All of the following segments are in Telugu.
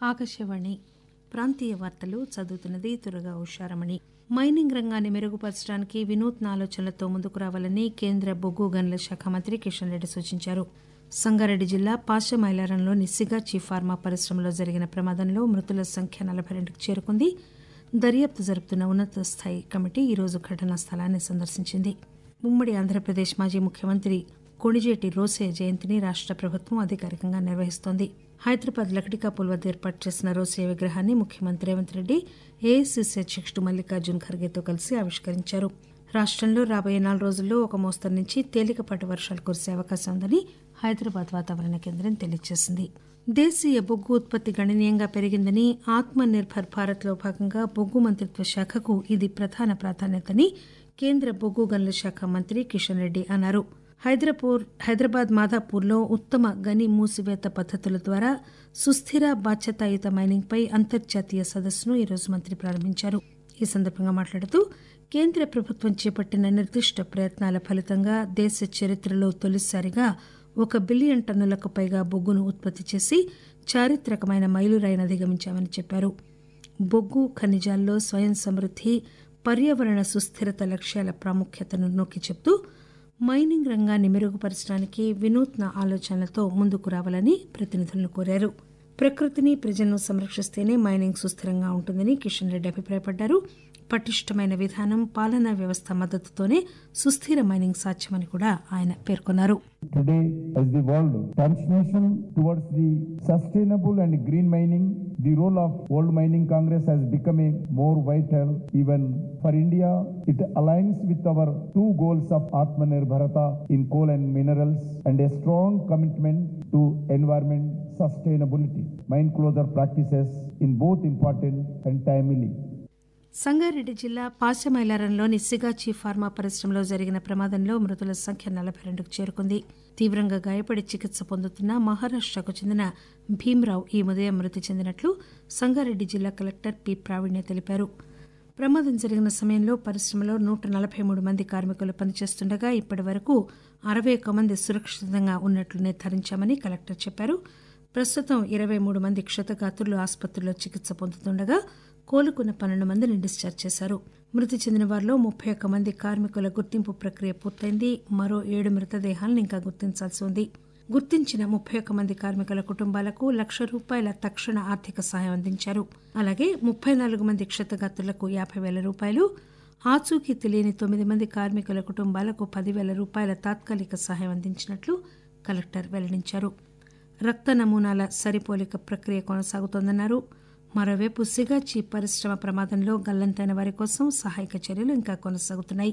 ఆకాశవాణి ప్రాంతీయ వార్తలు చదువుతున్నది తురగా ఉషారమణి మైనింగ్ రంగాన్ని మెరుగుపరచడానికి వినూత్న ఆలోచనలతో ముందుకు రావాలని కేంద్ర బొగ్గు గనుల శాఖ మంత్రి కిషన్ రెడ్డి సూచించారు సంగారెడ్డి జిల్లా పాశమైలారంలోని సిగాచి ఫార్మా పరిశ్రమలో జరిగిన ప్రమాదంలో మృతుల సంఖ్య నలబై రెండుకు చేరుకుంది దర్యాప్తు జరుపుతున్న ఉన్నత స్థాయి కమిటీ ఈరోజు ఘటనా స్థలాన్ని సందర్శించింది ఉమ్మడి ఆంధ్రప్రదేశ్ మాజీ ముఖ్యమంత్రి కొణిజేటి రోసే జయంతిని రాష్ట ప్రభుత్వం అధికారికంగా నిర్వహిస్తోంది హైదరాబాద్ లక్డికాపూల్ వద్ద ఏర్పాటు చేసిన రోసే విగ్రహాన్ని ముఖ్యమంత్రి రేవంత్ రెడ్డి ఏఐసిసి అధ్యకుడు మల్లికార్జున్ ఖర్గేతో కలిసి ఆవిష్కరించారు రాష్టంలో రాబోయే నాలుగు రోజుల్లో ఒక మోస్తరు నుంచి తేలికపాటి వర్షాలు కురిసే అవకాశం ఉందని హైదరాబాద్ వాతావరణ కేంద్రం తెలియజేసింది దేశీయ బొగ్గు ఉత్పత్తి గణనీయంగా పెరిగిందని ఆత్మ నిర్భర్ భారత్ లో భాగంగా బొగ్గు మంత్రిత్వ శాఖకు ఇది ప్రధాన ప్రాధాన్యతని కేంద్ర బొగ్గు గనుల శాఖ మంత్రి కిషన్ రెడ్డి అన్నారు హైదరాపూర్ హైదరాబాద్ మాదాపూర్లో ఉత్తమ గని మూసివేత పద్దతుల ద్వారా సుస్థిర బాధ్యతాయుత మైనింగ్ పై అంతర్జాతీయ సదస్సును ఈరోజు మంత్రి ప్రారంభించారు ఈ సందర్భంగా మాట్లాడుతూ కేంద్ర ప్రభుత్వం చేపట్టిన నిర్దిష్ట ప్రయత్నాల ఫలితంగా దేశ చరిత్రలో తొలిసారిగా ఒక బిలియన్ టన్నులకు పైగా బొగ్గును ఉత్పత్తి చేసి చారిత్రకమైన మైలురాయిని అధిగమించామని చెప్పారు బొగ్గు ఖనిజాల్లో స్వయం సమృద్ది పర్యావరణ సుస్థిరత లక్ష్యాల ప్రాముఖ్యతను నొక్కి చెబుతూ మైనింగ్ రంగాన్ని మెరుగుపరచడానికి వినూత్న ఆలోచనలతో ముందుకు రావాలని ప్రతినిధులను కోరారు ప్రకృతిని ప్రజలను సంరక్షిస్తేనే మైనింగ్ సుస్థిరంగా ఉంటుందని కిషన్ రెడ్డి అభిప్రాయపడ్డారు పటిష్టమైన విధానం పాలనా వ్యవస్థ మద్దతుతోనే సుస్థిర మైనింగ్ సాధ్యమని కూడా ఆయన పేర్కొన్నారు Today, as the world transformation towards the sustainable and green mining, the role of World Mining Congress has become a more vital even for India. It aligns with our two goals of Atmanirbharata in coal and minerals and a strong commitment to environment sustainability. Mine closure practices in both important and timely. Sangareddy జిల్లా పాశమైలారంలోని సిగాచి ఫార్మా పరిశ్రమలో జరిగిన ప్రమాదంలో మృతుల సంఖ్య నలబై రెండుకు చేరుకుంది తీవ్రంగా గాయపడి చికిత్స పొందుతున్న మహారాష్టకు చెందిన భీమ్రావు ఈ ఉదయం మృతి చెందినట్లు సంగారెడ్డి జిల్లా కలెక్టర్ పి ప్రావీణ్య తెలిపారు ప్రమాదం జరిగిన సమయంలో పరిశ్రమలో నూట నలబై మూడు మంది కార్మికులు పనిచేస్తుండగా ఇప్పటి వరకు అరవై ఒక్క మంది సురక్షితంగా ఉన్నట్లు నిర్ధారించామని కలెక్టర్ చెప్పారు ప్రస్తుతం ఇరవై మూడు మంది క్షతగాత్రులు ఆసుపత్రిలో చికిత్స పొందుతుండగా కోలుకున్న పన్నెండు మందిని డిశ్చార్జ్ చేశారు మృతి చెందిన వారిలో ముప్పై ఒక్క మంది కార్మికుల గుర్తింపు ప్రక్రియ పూర్తయింది మరో ఏడు మృతదేహాలను ఇంకా గుర్తించాల్సి ఉంది గుర్తించిన ముప్పై ఒక్క మంది కార్మికుల కుటుంబాలకు లక్ష రూపాయల తక్షణ ఆర్థిక సహాయం అందించారు అలాగే ముప్పై నాలుగు మంది క్షతగాత్రులకు యాభై వేల రూపాయలు ఆచూకీ తెలియని తొమ్మిది మంది కార్మికుల కుటుంబాలకు పదివేల రూపాయల తాత్కాలిక సహాయం అందించినట్లు కలెక్టర్ వెల్లడించారు రక్త నమూనాల సరిపోలిక ప్రక్రియ కొనసాగుతోందన్నారు మరోవైపు సిగాచి పరిశ్రమ ప్రమాదంలో గల్లంతైన వారి కోసం సహాయక చర్యలు ఇంకా కొనసాగుతున్నాయి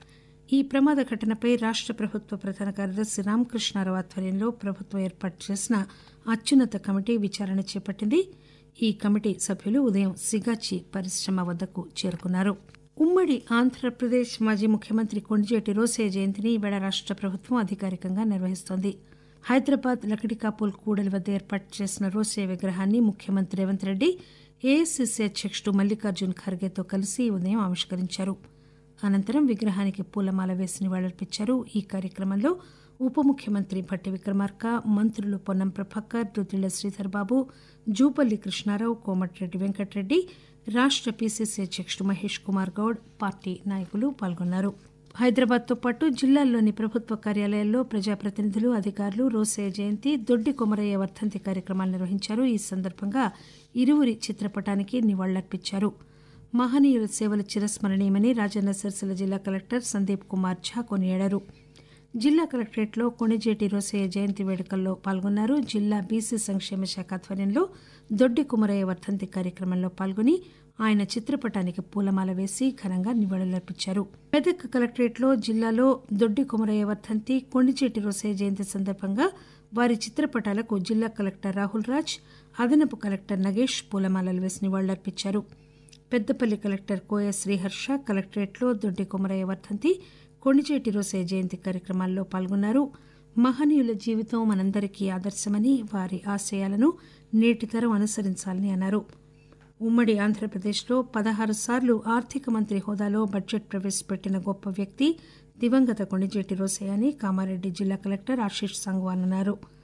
ఈ ప్రమాద ఘటనపై రాష్ట ప్రభుత్వ ప్రధాన కార్యదర్శి రామకృష్ణారావు ఆధ్వర్యంలో ప్రభుత్వం ఏర్పాటు చేసిన అత్యున్నత కమిటీ విచారణ చేపట్టింది ఈ కమిటీ సభ్యులు ఉదయం సిగాచి పరిశ్రమ వద్దకు చేరుకున్నారు ఉమ్మడి ఆంధ్రప్రదేశ్ మాజీ ముఖ్యమంత్రి కొండిజేటి రోసే జయంతిని ఈవేళ రాష్ట ప్రభుత్వం అధికారికంగా నిర్వహిస్తోంది హైదరాబాద్ లకడికాపూల్ కూడలి వద్ద ఏర్పాటు చేసిన రోసే విగ్రహాన్ని ముఖ్యమంత్రి రేవంత్ రెడ్డి ఏఐసిసి అధ్యకుడు మల్లికార్జున్ ఖర్గేతో కలిసి ఉదయం ఆవిష్కరించారు అనంతరం విగ్రహానికి పూలమాల వేసి నివాళులర్పించారు ఈ కార్యక్రమంలో ఉప ముఖ్యమంత్రి భట్టి విక్రమార్క మంత్రులు పొన్నం ప్రభాకర్ రుద్దిళ్ల శ్రీధర్ బాబు జూపల్లి కృష్ణారావు కోమటిరెడ్డి వెంకటరెడ్డి రాష్ట పీసీసీ అధ్యకుడు మహేష్ కుమార్ గౌడ్ పార్టీ నాయకులు పాల్గొన్నారు హైదరాబాద్తో పాటు జిల్లాల్లోని ప్రభుత్వ కార్యాలయాల్లో ప్రజాప్రతినిధులు అధికారులు రోసయ్య జయంతి దొడ్డి కొమరయ్య వర్ధంతి కార్యక్రమాలు నిర్వహించారు ఈ సందర్భంగా ఇరువురి చిత్రపటానికి నివాళులర్పించారు మహనీయుల సేవలు చిరస్మరణీయమని రాజన్న సిరిసిల్ల జిల్లా కలెక్టర్ సందీప్ కుమార్ ఝా కొనియాడారు జిల్లా కలెక్టరేట్లో కొణిజేటి రోసయ్య జయంతి వేడుకల్లో పాల్గొన్నారు జిల్లా బీసీ సంక్షేమ శాఖ ఆధ్వర్యంలో దొడ్డి కుమరయ్య వర్ధంతి కార్యక్రమంలో పాల్గొని ఆయన చిత్రపటానికి పూలమాల వేసి ఘనంగా నివాళులర్పించారు మెదక్ కలెక్టరేట్లో జిల్లాలో దొడ్డి కుమరయ్య వర్ధంతి కొండిచేటి రోసయ్య జయంతి సందర్భంగా వారి చిత్రపటాలకు జిల్లా కలెక్టర్ రాహుల్ రాజ్ అదనపు కలెక్టర్ నగేష్ పూలమాలలు వేసి నివాళులర్పించారు పెద్దపల్లి కలెక్టర్ కోయ శ్రీహర్ష కలెక్టరేట్లో దొడ్డి కొమరయ్య వర్ధంతి కొండిచేటి రోసయ్య జయంతి కార్యక్రమాల్లో పాల్గొన్నారు మహనీయుల జీవితం మనందరికీ ఆదర్శమని వారి ఆశయాలను నేటి తరం అనుసరించాలని అన్నారు ఉమ్మడి ఆంధ్రప్రదేశ్లో పదహారు సార్లు ఆర్థిక మంత్రి హోదాలో బడ్జెట్ ప్రవేశపెట్టిన గొప్ప వ్యక్తి దివంగత కొండిజేటి రోసయ్య అని కామారెడ్డి జిల్లా కలెక్టర్ ఆశీష్ సంగ్వాన్ అన్నారు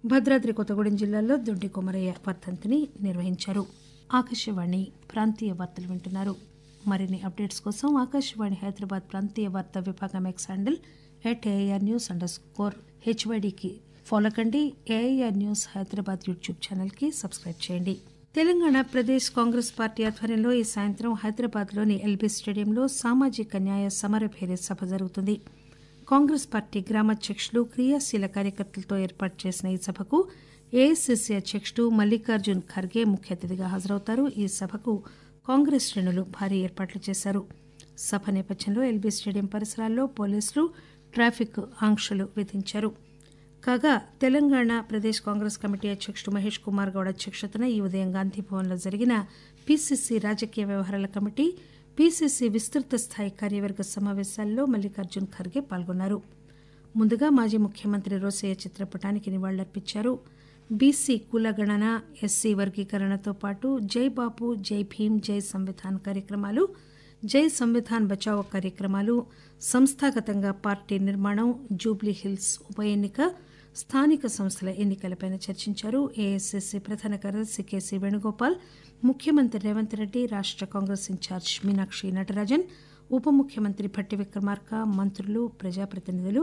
భద్రాద్రి కొత్తగూడెం జిల్లాలో దొడ్డి కొమరయ్య వర్ధంతిని నిర్వహించారు ఆకాశవాణి ప్రాంతీయ వార్తలు వింటున్నారు మరిన్ని అప్డేట్స్ కోసం ఆకాశవాణి హైదరాబాద్ ప్రాంతీయ వార్తా విభాగం X handle at AIR news under score హెచ్వైడికి ఫాలో కండి ఏఐఆర్ న్యూస్ హైదరాబాద్ యూట్యూబ్ ఛానల్కి సబ్స్క్రైబ్ చేయండి తెలంగాణ ప్రదేశ్ కాంగ్రెస్ పార్టీ ఆధ్వర్యంలో ఈ సాయంత్రం హైదరాబాద్లోని ఎల్బీ స్టేడియంలో సామాజిక న్యాయ సమరభేరి సభ జరుగుతుంది కాంగ్రెస్ పార్టీ గ్రామాధ్యక్షులు క్రియాశీల కార్యకర్తలతో ఏర్పాటు చేసిన ఈ సభకు ఏఐసిసి అధ్యక్షుడు మల్లికార్జున్ ఖర్గే ముఖ్య అతిథిగా హాజరవుతారు ఈ సభకు కాంగ్రెస్ శ్రేణులు భారీ ఏర్పాట్లు చేశారు సభ నేపథ్యంలో ఎల్బీ స్టేడియం పరిసరాల్లో పోలీసులు ట్రాఫిక్ ఆంక్షలు విధించారు కాగా తెలంగాణ ప్రదేశ్ కాంగ్రెస్ కమిటీ అధ్యక్షుడు మహేష్ కుమార్ గౌడ్ అధ్యక్షతన ఈ ఉదయం గాంధీభవన్లో జరిగిన పీసీసీ రాజకీయ వ్యవహారాల కమిటీ పీసీసీ విస్తృత స్థాయి కార్యవర్గ సమావేశాల్లో మల్లికార్జున్ ఖర్గే పాల్గొన్నారు ముందుగా మాజీ ముఖ్యమంత్రి రోసయ్య చిత్రపటానికి నివాళులర్పించారు బీసీ కులగణన ఎస్సీ వర్గీకరణతో పాటు జై బాపు జై భీమ్ జై సంవిధాన్ కార్యక్రమాలు జై సంవిధాన్ బచావో కార్యక్రమాలు సంస్థాగతంగా పార్టీ నిర్మాణం జూబ్లీ హిల్స్ ఉప ఎన్నిక స్థానిక సంస్థల ఎన్నికలపై చర్చించారు ఏఐసిసి ప్రధాన కార్యదర్శి కేసీ వేణుగోపాల్ ముఖ్యమంత్రి రేవంత్ రెడ్డి రాష్ట కాంగ్రెస్ ఇన్ఛార్జ్ మీనాక్షి నటరాజన్ ఉప ముఖ్యమంత్రి భట్టి విక్రమార్క మంత్రులు ప్రజాప్రతినిధులు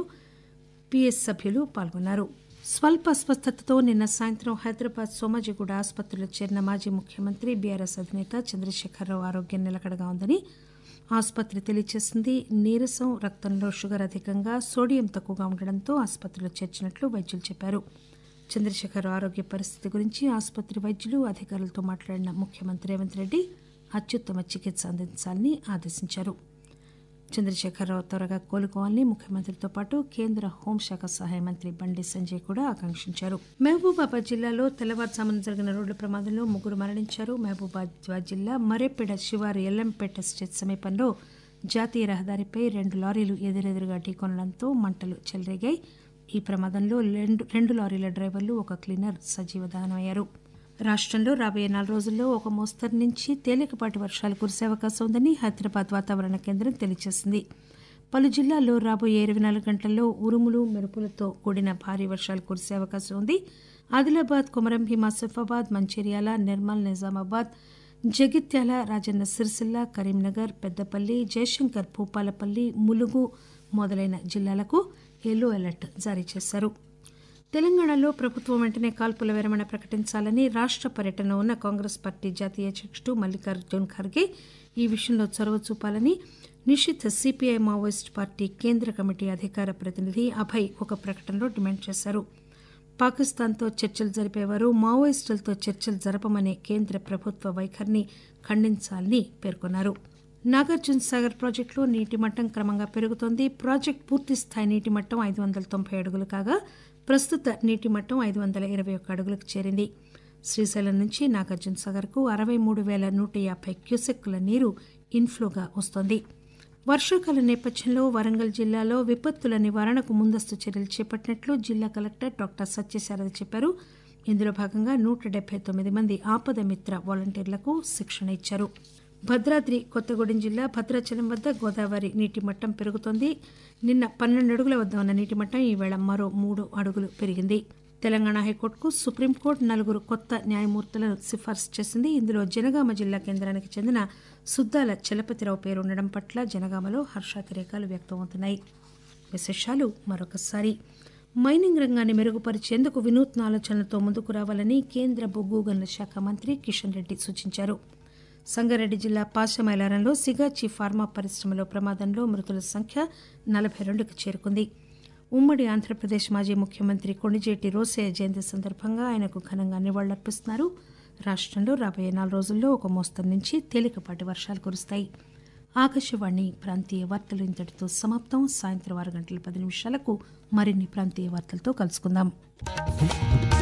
పిఎస్ సభ్యులు పాల్గొన్నారు స్వల్ప స్వస్థతతో నిన్న సాయంత్రం హైదరాబాద్ సోమాజిగూడ ఆసుపత్రిలో చేరిన మాజీ ముఖ్యమంత్రి బీఆర్ఎస్ అధినేత చంద్రశేఖరరావు ఆరోగ్యం నిలకడగా ఉందని ఆసుపత్రి తెలియజేసింది నీరసం రక్తంలో షుగర్ అధికంగా సోడియం తక్కువగా ఉండడంతో ఆసుపత్రిలో చేర్చినట్లు వైద్యులు చెప్పారు చంద్రశేఖరరావు ఆరోగ్య పరిస్థితి గురించి ఆసుపత్రి వైద్యులు అధికారులతో మాట్లాడిన ముఖ్యమంత్రి రేవంత్ రెడ్డి అత్యుత్తమ చికిత్స అందించాలని ఆదేశించారు చంద్రశేఖరరావు త్వరగా కోలుకోవాలని ముఖ్యమంత్రితో పాటు కేంద్ర హోంశాఖ సహాయ మంత్రి బండి సంజయ్ కూడా ఆకాంక్షించారు మహబూబాబాద్ జిల్లాలో తెల్లవారుజామున జరిగిన రోడ్డు ప్రమాదంలో ముగ్గురు మరణించారు మహబూబాబాద్ జిల్లా మరేపేడ శివారు ఎల్లంపేట స్టేట్ సమీపంలో జాతీయ రహదారిపై రెండు లారీలు ఎదురెదురుగా ఢీకొనడంతో మంటలు చెలరేగాయి ఈ ప్రమాదంలో రెండు రెండు లారీల డ్రైవర్లు ఒక క్లీనర్ సజీవ దహనమయ్యారు రాష్టంలో రాబోయే నాలుగు రోజుల్లో ఒక మోస్తరు నుంచి తేలికపాటి వర్షాలు కురిసే అవకాశం ఉందని హైదరాబాద్ వాతావరణ కేంద్రం తెలియజేసింది పలు జిల్లాల్లో రాబోయే ఇరవై నాలుగు గంటల్లో ఉరుములు మెరుపులతో కూడిన భారీ వర్షాలు కురిసే అవకాశం ఉంది ఆదిలాబాద్ కొమరం భీం ఆసిఫాబాద్ మంచిర్యాల నిర్మల్ నిజామాబాద్ జగిత్యాల రాజన్న సిరిసిల్ల కరీంనగర్ పెద్దపల్లి జయశంకర్ భూపాలపల్లి ములుగు మొదలైన జిల్లాలకు ఎల్లో అలర్ట్ జారీ చేశారు తెలంగాణలో ప్రభుత్వం వెంటనే కాల్పుల విరమణ ప్రకటించాలని రాష్ట పర్యటనలో ఉన్న కాంగ్రెస్ పార్టీ జాతీయ అధ్యక్షుడు మల్లికార్జున్ ఖర్గే ఈ విషయంలో చొరవ చూపాలని నిషిద్ధ సిపిఐ మావోయిస్ట్ పార్టీ కేంద్ర కమిటీ అధికార ప్రతినిధి అభయ్ ఒక ప్రకటనలో డిమాండ్ చేశారు పాకిస్తాన్తో చర్చలు జరిపేవారు మావోయిస్టులతో చర్చలు జరపమనే కేంద్ర ప్రభుత్వ వైఖరిని ఖండించాలని పేర్కొన్నారు నాగార్జున సాగర్ ప్రాజెక్టులో నీటి మట్టం క్రమంగా పెరుగుతోంది ప్రాజెక్టు పూర్తి స్థాయి నీటి మట్టం ఐదు వందల తొంభై అడుగులు కాగా ప్రస్తుత నీటి మట్టం ఐదు వందల ఇరవై ఒక్క అడుగులకు చేరింది శ్రీశైలం నుంచి నాగార్జున సాగర్కు అరవై మూడు వేల నూట యాభై క్యూసెక్కుల నీరు ఇన్ఫ్లోగా వస్తోంది వర్షాకాల నేపథ్యంలో వరంగల్ జిల్లాలో విపత్తుల నివారణకు ముందస్తు చర్యలు చేపట్టినట్లు జిల్లా కలెక్టర్ డాక్టర్ సత్యశారద చెప్పారు ఇందులో భాగంగా నూట డెబ్బై తొమ్మిది మంది ఆపద మిత్ర వాలంటీర్లకు శిక్షణ ఇచ్చారు భద్రాద్రి కొత్తగూడెం జిల్లా భద్రాచలం వద్ద గోదావరి నీటి మట్టం పెరుగుతోంది నిన్న పన్నెండు అడుగుల వద్ద ఉన్న నీటి మట్టం ఈవేళ మరో మూడు అడుగులు పెరిగింది తెలంగాణ హైకోర్టుకు సుప్రీంకోర్టు నలుగురు కొత్త న్యాయమూర్తులను సిఫార్సు చేసింది ఇందులో జనగామ జిల్లా కేంద్రానికి చెందిన సుద్దాల చలపతిరావు పేరు ఉండడం పట్ల జనగామలో హర్షాతిరేకాలు వ్యక్తమవుతున్నాయి విశేషాలు మరొకసారి మైనింగ్ రంగాన్ని మెరుగుపరిచేందుకు వినూత్న ఆలోచనలతో ముందుకు రావాలని కేంద్ర బొగ్గు గనుల శాఖ మంత్రి కిషన్ రెడ్డి సూచించారు సంగారెడ్డి జిల్లా పాశమైలారంలో సిగాచి ఫార్మా పరిశ్రమలో ప్రమాదంలో మృతుల సంఖ్య నలభై రెండుకు చేరుకుంది ఉమ్మడి ఆంధ్రప్రదేశ్ మాజీ ముఖ్యమంత్రి కొణిజేటి రోసయ్య జయంతి సందర్భంగా ఆయనకు ఘనంగా నివాళులర్పిస్తున్నారు రాష్టంలో రాబోయే నాలుగు రోజుల్లో ఒక మోస్తరు నుంచి తేలికపాటి వర్షాలు కురుస్తాయి ఆకాశవాణి ప్రాంతీయ వార్తలు ఇంతటితో సమాప్తం సాయంత్రం ఆరు గంటల పది నిమిషాలకు మరిన్ని ప్రాంతీయ వార్తలతో కలుసుకుందాం